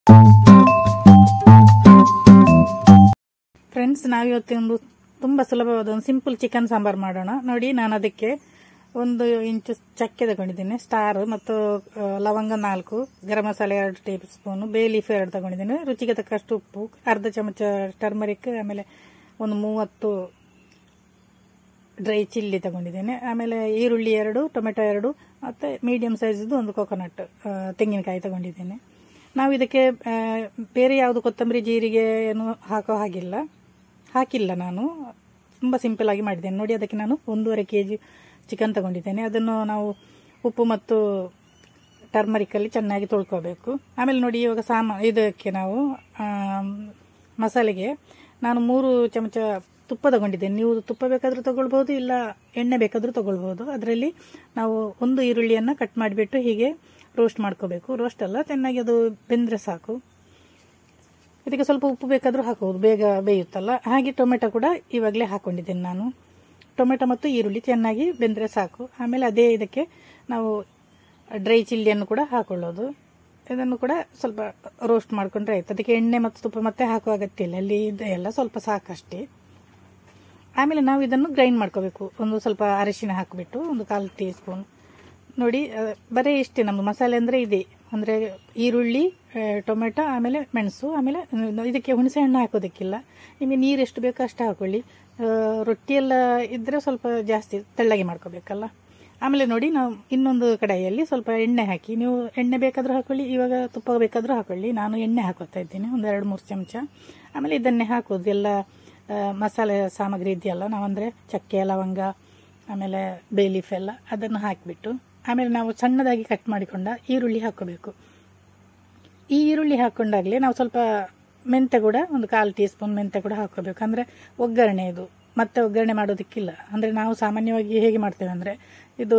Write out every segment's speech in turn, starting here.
friends ನಾವಿವತ್ತೊಂದು ತುಂಬ ಸುಲಭವಾದ ಒಂದು ಸಿಂಪಲ್ ಚಿಕನ್ ಸಾಂಬಾರ್ ಮಾಡೋಣ ನೋಡಿ ನಾನು ಅದಕ್ಕೆ ಒಂದು ಇಂಚು ಚಕ್ಕೆ ತಗೊಂಡಿದ್ದೀನಿ ಸ್ಟಾರ್ ಮತ್ತು ಆ, ಲವಂಗ ನಾಲ್ಕು ಗರಂ ಮಸಾಲೆ ಎರಡು ಟೇಬಲ್ ಸ್ಪೂನು ಬೇ ಲೀಫ್ ಎರಡು ತಗೊಂಡಿದ್ದೀನಿ ರುಚಿಗೆ ತಕ್ಕಷ್ಟು ಉಪ್ಪು ಅರ್ಧ ಚಮಚ ಟರ್ಮರಿಕ್ ಆಮೇಲೆ ಒಂದು ಮೂವತ್ತು ಡ್ರೈ ಚಿಲ್ಲಿ ತಗೊಂಡಿದ್ದೇನೆ ಆಮೇಲೆ ಈರುಳ್ಳಿ ಎರಡು ಟೊಮೆಟೊ ಎರಡು ಮತ್ತು ಮೀಡಿಯಂ ಸೈಜ್ದು ಒಂದು ಕೊಕೊನಟ್ ಆ, ತೆಂಗಿನಕಾಯಿ ತಗೊಂಡಿದ್ದೇನೆ ನಾವು ಇದಕ್ಕೆ ಆ, ಬೇರೆ ಯಾವುದು ಕೊತ್ತಂಬರಿ ಜೀರಿಗೆ ಏನು ಹಾಕೋ ಹಾಗಿಲ್ಲ ಹಾಕಿಲ್ಲ ನಾನು ತುಂಬ ಸಿಂಪಲ್ ಆಗಿ ಮಾಡಿದ್ದೇನೆ ನೋಡಿ ಅದಕ್ಕೆ ನಾನು ಒಂದೂವರೆ ಕೆ ಜಿ ಚಿಕನ್ ತಗೊಂಡಿದ್ದೇನೆ ಅದನ್ನು ನಾವು ಉಪ್ಪು ಮತ್ತು ಟರ್ಮರಿಕಲ್ಲಿ ಚೆನ್ನಾಗಿ ತೊಳ್ಕೋಬೇಕು ಆಮೇಲೆ ನೋಡಿ ಇವಾಗ ಸಾಮ ಇದಕ್ಕೆ ನಾವು ಆಮ್, ಮಸಾಲೆಗೆ ನಾನು ಮೂರು ಚಮಚ ತುಪ್ಪ ತಗೊಂಡಿದ್ದೇನೆ ನೀವು ತುಪ್ಪ ಬೇಕಾದರೂ ತಗೊಳ್ಬೋದು ಇಲ್ಲ ಎಣ್ಣೆ ಬೇಕಾದರೂ ತಗೊಳ್ಬೋದು ಅದರಲ್ಲಿ ನಾವು ಒಂದು ಈರುಳ್ಳಿಯನ್ನು ಕಟ್ ಮಾಡಿಬಿಟ್ಟು ಹೀಗೆ ರೋಸ್ಟ್ ಮಾಡ್ಕೋಬೇಕು ರೋಸ್ಟ್ ಅಲ್ಲ ಚೆನ್ನಾಗಿ ಅದು ಬೆಂದರೆ ಸಾಕು ಇದಕ್ಕೆ ಸ್ವಲ್ಪ ಉಪ್ಪು ಬೇಕಾದರೂ ಹಾಕೋದು ಬೇಗ ಬೇಯುತ್ತಲ್ಲ ಹಾಗೆ ಟೊಮೆಟೊ ಕೂಡ ಇವಾಗಲೇ ಹಾಕೊಂಡಿದ್ದೇನೆ ನಾನು ಟೊಮೆಟೊ ಮತ್ತು ಈರುಳ್ಳಿ ಚೆನ್ನಾಗಿ ಬೆಂದರೆ ಸಾಕು ಆಮೇಲೆ ಅದೇ ಇದಕ್ಕೆ ನಾವು ಡ್ರೈ ಚಿಲ್ಲಿಯನ್ನು ಕೂಡ ಹಾಕೊಳ್ಳೋದು ಇದನ್ನು ಕೂಡ ಸ್ವಲ್ಪ ರೋಸ್ಟ್ ಮಾಡ್ಕೊಂಡ್ರೆ ಆಯ್ತು ಅದಕ್ಕೆ ಎಣ್ಣೆ ಮತ್ತು ತುಪ್ಪ ಮತ್ತೆ ಹಾಕುವ ಅಗತ್ಯ ಇಲ್ಲ ಅಲ್ಲಿ ಇದೆಲ್ಲ ಸ್ವಲ್ಪ ಸಾಕಷ್ಟೇ ಆಮೇಲೆ ನಾವು ಇದನ್ನು ಗ್ರೈಂಡ್ ಮಾಡ್ಕೋಬೇಕು ಒಂದು ಸ್ವಲ್ಪ ಅರಿಶಿನ ಹಾಕಿಬಿಟ್ಟು ಒಂದು ಕಾಲು ಟೀ ಸ್ಪೂನ್ ನೋಡಿ ಆ, ಬರೀ ಇಷ್ಟೇ ನಮ್ಮದು ಮಸಾಲೆ ಅಂದರೆ ಇದೆ ಅಂದರೆ ಈರುಳ್ಳಿ ಆ, ಟೊಮೆಟೊ ಆಮೇಲೆ ಮೆಣಸು ಆಮೇಲೆ ಆ, ಇದಕ್ಕೆ ಹುಣಸೆ ಹಣ್ಣು ಹಾಕೋದಕ್ಕಿಲ್ಲ ನಿಮಗೆ ನೀರು ಎಷ್ಟು ಬೇಕೋ ಅಷ್ಟು ಹಾಕೊಳ್ಳಿ ಆ, ರೊಟ್ಟಿಯೆಲ್ಲ ಇದ್ದರೆ ಸ್ವಲ್ಪ ಜಾಸ್ತಿ ತೆಳ್ಳಗೆ ಮಾಡ್ಕೋಬೇಕಲ್ಲ ಆಮೇಲೆ ನೋಡಿ ನಾವು ಇನ್ನೊಂದು ಕಡಾಯಿಯಲ್ಲಿ ಸ್ವಲ್ಪ ಎಣ್ಣೆ ಹಾಕಿ ನೀವು ಎಣ್ಣೆ ಬೇಕಾದರೂ ಹಾಕೊಳ್ಳಿ ಇವಾಗ ತುಪ್ಪ ಬೇಕಾದರೂ ಹಾಕೊಳ್ಳಿ ನಾನು ಎಣ್ಣೆ ಹಾಕೋತಾ ಇದ್ದೀನಿ ಒಂದು ಎರಡು ಮೂರು ಚಮಚ ಆಮೇಲೆ ಇದನ್ನೇ ಹಾಕೋದು ಎಲ್ಲ ಆ, ಮಸಾಲೆ ಸಾಮಗ್ರಿ ಇದೆಯಲ್ಲ ನಾವಂದರೆ ಚಕ್ಕೆ ಲವಂಗ ಆಮೇಲೆ ಬೇಲೀಫ್ ಎಲ್ಲ ಅದನ್ನು ಹಾಕಿಬಿಟ್ಟು ಆಮೇಲೆ ನಾವು ಸಣ್ಣದಾಗಿ ಕಟ್ ಮಾಡಿಕೊಂಡ ಈರುಳ್ಳಿ ಹಾಕೋಬೇಕು ಈ ಈರುಳ್ಳಿ ಹಾಕೊಂಡಾಗಲೇ ನಾವು ಸ್ವಲ್ಪ ಮೆಂತೆ ಕೂಡ ಒಂದು ಕಾಲು ಟೀ ಸ್ಪೂನ್ ಮೆಂತೆ ಕೂಡ ಹಾಕೋಬೇಕು ಅಂದರೆ ಒಗ್ಗರಣೆ ಇದು ಮತ್ತೆ ಒಗ್ಗರಣೆ ಮಾಡೋದಕ್ಕಿಲ್ಲ ಅಂದರೆ ನಾವು ಸಾಮಾನ್ಯವಾಗಿ ಹೇಗೆ ಮಾಡ್ತೇವೆ ಅಂದರೆ ಇದು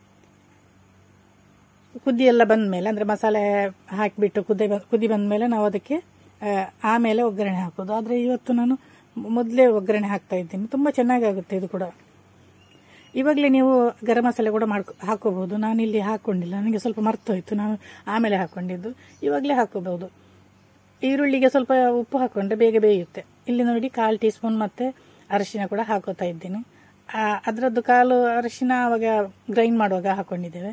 ಕುದಿ ಎಲ್ಲ ಬಂದ ಮೇಲೆ ಅಂದರೆ ಮಸಾಲೆ ಹಾಕಿಬಿಟ್ಟು ಕುದಿ ಬ ಕುದಿ ಬಂದ ಮೇಲೆ ನಾವು ಅದಕ್ಕೆ ಆ, ಆಮೇಲೆ ಒಗ್ಗರಣೆ ಹಾಕೋದು ಆದರೆ ಇವತ್ತು ನಾನು ಮೊದಲೇ ಒಗ್ಗರಣೆ ಹಾಕ್ತಾ ಇದ್ದೀನಿ ತುಂಬ ಚೆನ್ನಾಗಾಗುತ್ತೆ ಇದು ಕೂಡ ಇವಾಗಲೇ ನೀವು ಗರಂ ಮಸಾಲೆ ಕೂಡ ಮಾಡ್ಕೊ ಹಾಕೋಬಹುದು ನಾನು ಇಲ್ಲಿ ಹಾಕೊಂಡಿಲ್ಲ ನನಗೆ ಸ್ವಲ್ಪ ಮರ್ತೋಯ್ತು ನಾನು ಆಮೇಲೆ ಹಾಕೊಂಡಿದ್ದು ಇವಾಗಲೇ ಹಾಕೋಬಹುದು ಈರುಳ್ಳಿಗೆ ಸ್ವಲ್ಪ ಉಪ್ಪು ಹಾಕೊಂಡ್ರೆ ಬೇಗ ಬೇಯುತ್ತೆ ಇಲ್ಲಿ ನೋಡಿ ಕಾಲು ಟೀ ಸ್ಪೂನ್ ಮತ್ತೆ ಅರಿಶಿನ ಕೂಡ ಹಾಕೋತಾ ಇದ್ದೀನಿ ಆ, ಅದರದ್ದು ಕಾಲು ಅರಿಶಿನ ಆವಾಗ ಗ್ರೈಂಡ್ ಮಾಡುವಾಗ ಹಾಕೊಂಡಿದ್ದೇವೆ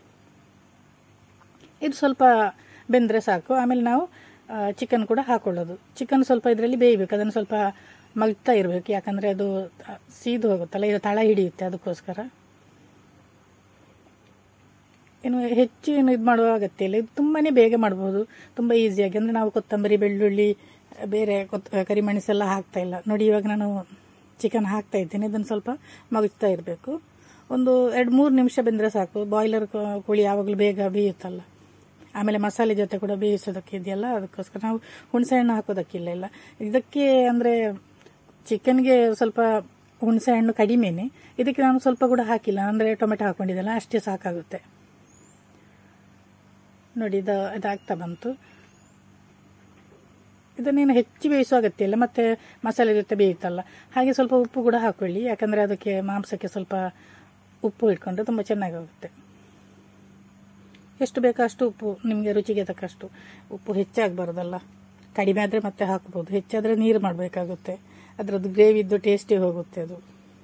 ಇದು ಸ್ವಲ್ಪ ಬೆಂದರೆ ಸಾಕು ಆಮೇಲೆ ನಾವು ಚಿಕನ್ ಕೂಡ ಹಾಕೊಳ್ಳೋದು ಚಿಕನ್ ಸ್ವಲ್ಪ ಇದರಲ್ಲಿ ಬೇಯಬೇಕು ಅದನ್ನು ಸ್ವಲ್ಪ ಮಗ್ತಾ ಇರಬೇಕು ಯಾಕಂದರೆ ಅದು ಆ, ಸೀದು ಹೋಗುತ್ತಲ್ಲ ಇದು ತಳ ಹಿಡಿಯುತ್ತೆ ಅದಕ್ಕೋಸ್ಕರ ಏನು ಹೆಚ್ಚು ಏನು ಇದು ಮಾಡುವ ಅಗತ್ಯ ಇಲ್ಲ ಇದು ತುಂಬಾ ಬೇಗ ಮಾಡ್ಬೋದು ತುಂಬ ಈಸಿಯಾಗಿ ಅಂದರೆ ನಾವು ಕೊತ್ತಂಬರಿ ಬೆಳ್ಳುಳ್ಳಿ ಬೇರೆ ಕೊತ್ ಕರಿಮೆಣಸೆಲ್ಲ ಹಾಕ್ತಾ ಇಲ್ಲ ನೋಡಿ ಇವಾಗ ನಾನು ಚಿಕನ್ ಹಾಕ್ತಾ ಇದ್ದೇನೆ ಇದನ್ನು ಸ್ವಲ್ಪ ಮಗುಚ್ತಾ ಇರಬೇಕು ಒಂದು ಎರಡು ಮೂರು ನಿಮಿಷ ಬೆಂದರೆ ಸಾಕು ಬಾಯ್ಲರ್ ಕೋಳಿ ಯಾವಾಗಲೂ ಬೇಗ ಬೇಯುತ್ತಲ್ಲ ಆಮೇಲೆ ಮಸಾಲೆ ಜೊತೆ ಕೂಡ ಬೇಯಿಸೋದಕ್ಕೆ ಇದೆಯಲ್ಲ ಅದಕ್ಕೋಸ್ಕರ ನಾವು ಹುಣಸೆ ಹಣ್ಣು ಹಾಕೋದಕ್ಕಿಲ್ಲ ಇಲ್ಲ ಇದಕ್ಕೆ ಅಂದರೆ ಚಿಕನ್ಗೆ ಸ್ವಲ್ಪ ಹುಣಸೆ ಹಣ್ಣು ಕಡಿಮೆನೆ ಇದಕ್ಕೆ ನಾನು ಸ್ವಲ್ಪ ಕೂಡ ಹಾಕಿಲ್ಲ ಅಂದರೆ ಟೊಮೆಟೊ ಹಾಕೊಂಡಿದ್ದೆಲ್ಲ ಅಷ್ಟೇ ಸಾಕಾಗುತ್ತೆ ನೋಡಿ ಇದು ಇದಾಗ್ತಾ ಬಂತು ಇದನ್ನೇನು ಹೆಚ್ಚು ಬೇಯಿಸೋ ಅಗತ್ಯ ಇಲ್ಲ ಮತ್ತೆ ಮಸಾಲೆ ಜೊತೆ ಬೇಯುತ್ತಲ್ಲ ಹಾಗೆ ಸ್ವಲ್ಪ ಉಪ್ಪು ಕೂಡ ಹಾಕೊಳ್ಳಿ ಯಾಕಂದರೆ ಅದಕ್ಕೆ ಮಾಂಸಕ್ಕೆ ಸ್ವಲ್ಪ ಉಪ್ಪು ಇಟ್ಕೊಂಡ್ರೆ ತುಂಬ ಚೆನ್ನಾಗಾಗುತ್ತೆ ಎಷ್ಟು ಬೇಕೋ ಅಷ್ಟು ಉಪ್ಪು ನಿಮಗೆ ರುಚಿಗೆ ತಕ್ಕಷ್ಟು ಉಪ್ಪು ಹೆಚ್ಚಾಗಬಾರ್ದಲ್ಲ ಕಡಿಮೆ ಆದರೆ ಮತ್ತೆ ಹಾಕ್ಬೋದು ಹೆಚ್ಚಾದರೆ ನೀರು ಮಾಡಬೇಕಾಗುತ್ತೆ ಅದರದ್ದು ಗ್ರೇವಿದ್ದು ಟೇಸ್ಟೇ ಹೋಗುತ್ತೆ ಅದು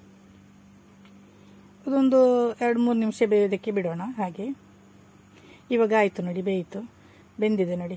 ಅದೊಂದು ಎರಡು ಮೂರು ನಿಮಿಷ ಬೇಯೋದಕ್ಕೆ ಬಿಡೋಣ ಹಾಗೆ ಇವಾಗ ಆಯಿತು ನೋಡಿ ಬೇಯಿತು ಬೆಂದಿದೆ ನೋಡಿ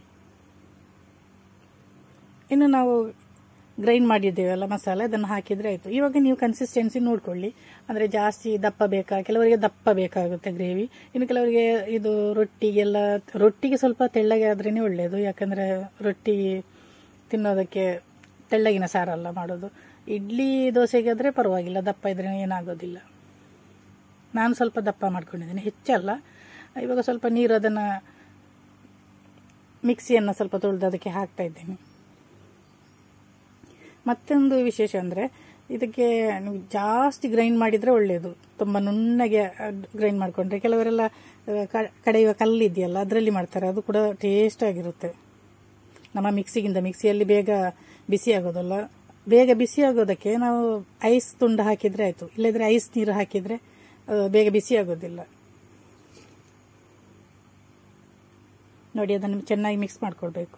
ಇನ್ನು ನಾವು ಗ್ರೈಂಡ್ ಮಾಡಿದ್ದೇವಲ್ಲ ಮಸಾಲೆ ಅದನ್ನು ಹಾಕಿದರೆ ಆಯಿತು ಇವಾಗ ನೀವು ಕನ್ಸಿಸ್ಟೆನ್ಸಿ ನೋಡ್ಕೊಳ್ಳಿ ಅಂದರೆ ಜಾಸ್ತಿ ದಪ್ಪ ಬೇಕಾ ಕೆಲವರಿಗೆ ದಪ್ಪ ಬೇಕಾಗುತ್ತೆ ಗ್ರೇವಿ ಇನ್ನು ಕೆಲವರಿಗೆ ಇದು ರೊಟ್ಟಿಗೆಲ್ಲ ರೊಟ್ಟಿಗೆ ಸ್ವಲ್ಪ ತೆಳ್ಳಗೆ ಆದ್ರೇ ಒಳ್ಳೆಯದು ಯಾಕಂದರೆ ರೊಟ್ಟಿ ತಿನ್ನೋದಕ್ಕೆ ತೆಳ್ಳಗಿನ ಸಾರಲ್ಲ ಮಾಡೋದು ಇಡ್ಲಿ ದೋಸೆಗೆ ಆದರೆ ಪರವಾಗಿಲ್ಲ ದಪ್ಪ ಇದ್ರೆ ಏನಾಗೋದಿಲ್ಲ ನಾನು ಸ್ವಲ್ಪ ದಪ್ಪ ಮಾಡ್ಕೊಂಡಿದ್ದೀನಿ ಹೆಚ್ಚಲ್ಲ ಇವಾಗ ಸ್ವಲ್ಪ ನೀರು ಅದನ್ನು ಮಿಕ್ಸಿಯನ್ನು ಸ್ವಲ್ಪ ತೊಳೆದು ಅದಕ್ಕೆ ಹಾಕ್ತಾ ಇದ್ದೇನೆ ಮತ್ತೊಂದು ವಿಶೇಷ ಅಂದರೆ ಇದಕ್ಕೆ ನೀವು ಜಾಸ್ತಿ ಗ್ರೈಂಡ್ ಮಾಡಿದರೆ ಒಳ್ಳೆಯದು ತುಂಬ ನುಣ್ಣಗೆ ಗ್ರೈಂಡ್ ಮಾಡಿಕೊಂಡ್ರೆ ಕೆಲವರೆಲ್ಲ ಆ, ಕ- ಕಡೆಯುವ ಕಲ್ಲು ಇದೆಯಲ್ಲ ಅದರಲ್ಲಿ ಮಾಡ್ತಾರೆ ಅದು ಕೂಡ ಟೇಸ್ಟ್ ಆಗಿರುತ್ತೆ ನಮ್ಮ ಮಿಕ್ಸಿಗಿಂತ ಮಿಕ್ಸಿಯಲ್ಲಿ ಬೇಗ ಬಿಸಿ ಆಗೋದಲ್ಲ ಬೇಗ ಬಿಸಿ ಆಗೋದಕ್ಕೆ ನಾವು ಐಸ್ ತುಂಡು ಹಾಕಿದರೆ ಆಯಿತು ಇಲ್ಲದ್ರೆ ಐಸ್ ನೀರು ಹಾಕಿದರೆ ಬೇಗ ಬಿಸಿ ಆಗೋದಿಲ್ಲ ನೋಡಿ ಅದನ್ನು ಚೆನ್ನಾಗಿ ಮಿಕ್ಸ್ ಮಾಡ್ಕೊಳ್ಬೇಕು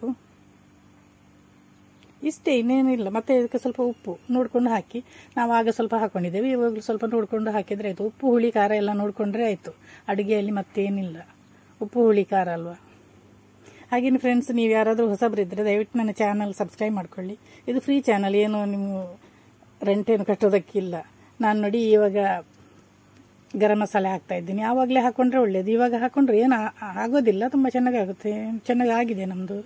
ಇಷ್ಟೇ ಇನ್ನೇನಿಲ್ಲ ಮತ್ತೆ ಇದಕ್ಕೆ ಸ್ವಲ್ಪ ಉಪ್ಪು ನೋಡಿಕೊಂಡು ಹಾಕಿ ನಾವು ಆಗ ಸ್ವಲ್ಪ ಹಾಕೊಂಡಿದ್ದೇವೆ ಇವಾಗಲೂ ಸ್ವಲ್ಪ ನೋಡಿಕೊಂಡು ಹಾಕಿದರೆ ಆಯಿತು ಉಪ್ಪು ಹುಳಿ ಖಾರ ಎಲ್ಲ ನೋಡಿಕೊಂಡ್ರೆ ಆಯಿತು ಅಡುಗೆಯಲ್ಲಿ ಮತ್ತೇನಿಲ್ಲ ಉಪ್ಪು ಹುಳಿ ಖಾರ ಅಲ್ವಾ ಹಾಗೇನು ಫ್ರೆಂಡ್ಸ್ ನೀವು ಯಾರಾದರೂ ಹೊಸಬರಿದ್ದರೆ ದಯವಿಟ್ಟು ನನ್ನ ಚಾನಲ್ ಸಬ್ಸ್ಕ್ರೈಬ್ ಮಾಡ್ಕೊಳ್ಳಿ ಇದು ಫ್ರೀ ಚಾನಲ್ ಏನು ನೀವು ರೆಂಟೇನು ಕಟ್ಟೋದಕ್ಕಿಲ್ಲ ನಾನು ನೋಡಿ ಇವಾಗ ಗರಂ ಮಸಾಲೆ ಹಾಕ್ತಾ ಇದ್ದೀನಿ ಆವಾಗಲೇ ಹಾಕೊಂಡ್ರೆ ಒಳ್ಳೇದು ಇವಾಗ ಹಾಕೊಂಡ್ರೆ ಏನು ಆ- ಆಗೋದಿಲ್ಲ ತುಂಬ ಚೆನ್ನಾಗಾಗುತ್ತೆ ಚೆನ್ನಾಗಿ ಆಗಿದೆ ನಮ್ಮದು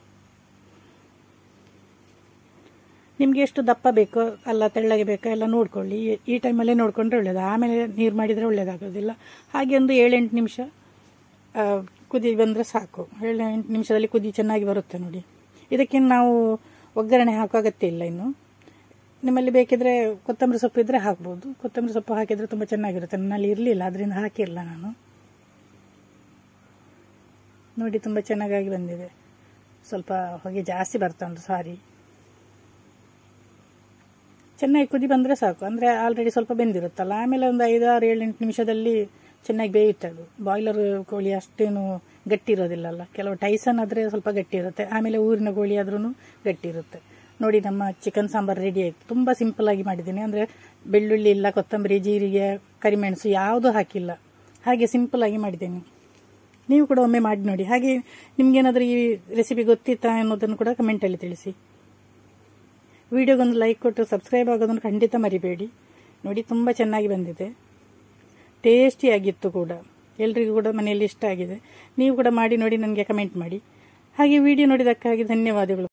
ನಿಮಗೆ ಎಷ್ಟು ದಪ್ಪ ಬೇಕೋ ಅಲ್ಲ ತೆಳ್ಳಗೆ ಬೇಕೋ ಎಲ್ಲ ನೋಡ್ಕೊಳ್ಳಿ ಈ- ಈ ಟೈಮಲ್ಲೇ ನೋಡಿಕೊಂಡ್ರೆ ಒಳ್ಳೇದು ಆಮೇಲೆ ನೀರು ಮಾಡಿದರೆ ಒಳ್ಳೇದಾಗೋದಿಲ್ಲ ಹಾಗೆ ಒಂದು ಏಳೆಂಟು ನಿಮಿಷ ಆ, ಕುದಿ ಬಂದರೆ ಸಾಕು ಏಳು ಎಂಟು ನಿಮಿಷದಲ್ಲಿ ಕುದಿ ಚೆನ್ನಾಗಿ ಬರುತ್ತೆ ನೋಡಿ ಇದಕ್ಕೆ ನಾವು ಒಗ್ಗರಣೆ ಹಾಕೋ ಅಗತ್ಯ ಇಲ್ಲ ಇನ್ನು ನಿಮ್ಮಲ್ಲಿ ಬೇಕಿದ್ರೆ ಕೊತ್ತಂಬರಿ ಸೊಪ್ಪು ಇದ್ದರೆ ಹಾಕ್ಬೋದು ಕೊತ್ತಂಬರಿ ಸೊಪ್ಪು ಹಾಕಿದರೆ ತುಂಬ ಚೆನ್ನಾಗಿರುತ್ತೆ ನನ್ನಲ್ಲಿ ಇರಲಿಲ್ಲ ಅದರಿಂದ ಹಾಕಿರಲಿಲ್ಲ ನಾನು ನೋಡಿ ತುಂಬ ಚೆನ್ನಾಗಾಗಿ ಬಂದಿದೆ ಸ್ವಲ್ಪ ಹೊಗೆ ಜಾಸ್ತಿ ಬರ್ತಾ ಉಂಟು ಸಾರಿ ಚೆನ್ನಾಗಿ ಕುದಿ ಬಂದರೆ ಸಾಕು ಅಂದರೆ ಆಲ್ರೆಡಿ ಸ್ವಲ್ಪ ಬೆಂದಿರುತ್ತಲ್ಲ ಆಮೇಲೆ ಒಂದು ಐದು ಆರು ಏಳು ಎಂಟು ನಿಮಿಷದಲ್ಲಿ ಚೆನ್ನಾಗಿ ಬೇಯುತ್ತೆ ಅದು ಬಾಯ್ಲರ್ ಕೋಳಿ ಅಷ್ಟೇನು ಗಟ್ಟಿ ಇರೋದಿಲ್ಲಲ್ಲ ಕೆಲವು ಟೈಸನ್ ಆದರೆ ಸ್ವಲ್ಪ ಗಟ್ಟಿ ಇರುತ್ತೆ ಆಮೇಲೆ ಊರಿನ ಕೋಳಿ ಆದ್ರೂ ಗಟ್ಟಿ ಇರುತ್ತೆ ನೋಡಿ ನಮ್ಮ ಚಿಕನ್ ಸಾಂಬಾರು ರೆಡಿ ಆಯಿತು ತುಂಬ ಸಿಂಪಲ್ಲಾಗಿ ಮಾಡಿದ್ದೀನಿ ಅಂದರೆ ಬೆಳ್ಳುಳ್ಳಿ ಇಲ್ಲ ಕೊತ್ತಂಬರಿ ಜೀರಿಗೆ ಕರಿಮೆಣಸು ಯಾವುದೂ ಹಾಕಿಲ್ಲ ಹಾಗೆ ಸಿಂಪಲ್ಲಾಗಿ ಮಾಡಿದ್ದೀನಿ ನೀವು ಕೂಡ ಒಮ್ಮೆ ಮಾಡಿ ನೋಡಿ ಹಾಗೆ ನಿಮ್ಗೇನಾದರೂ ಈ ರೆಸಿಪಿ ಗೊತ್ತಿತ್ತಾ ಅನ್ನೋದನ್ನು ಕೂಡ ಕಮೆಂಟಲ್ಲಿ ತಿಳಿಸಿ ವಿಡಿಯೋಗೊಂದು ಲೈಕ್ ಕೊಟ್ಟು ಸಬ್ಸ್ಕ್ರೈಬ್ ಆಗೋದನ್ನು ಖಂಡಿತ ಮರಿಬೇಡಿ ನೋಡಿ ತುಂಬ ಚೆನ್ನಾಗಿ ಬಂದಿದೆ ಟೇಸ್ಟಿಯಾಗಿತ್ತು ಕೂಡ ಎಲ್ರಿಗೂ ಕೂಡ ಮನೆಯಲ್ಲಿ ಇಷ್ಟ ಆಗಿದೆ ನೀವು ಕೂಡ ಮಾಡಿ ನೋಡಿ ನನಗೆ ಕಮೆಂಟ್ ಮಾಡಿ ಹಾಗೆ ವಿಡಿಯೋ ನೋಡಿದ್ದಕ್ಕಾಗಿ ಧನ್ಯವಾದಗಳು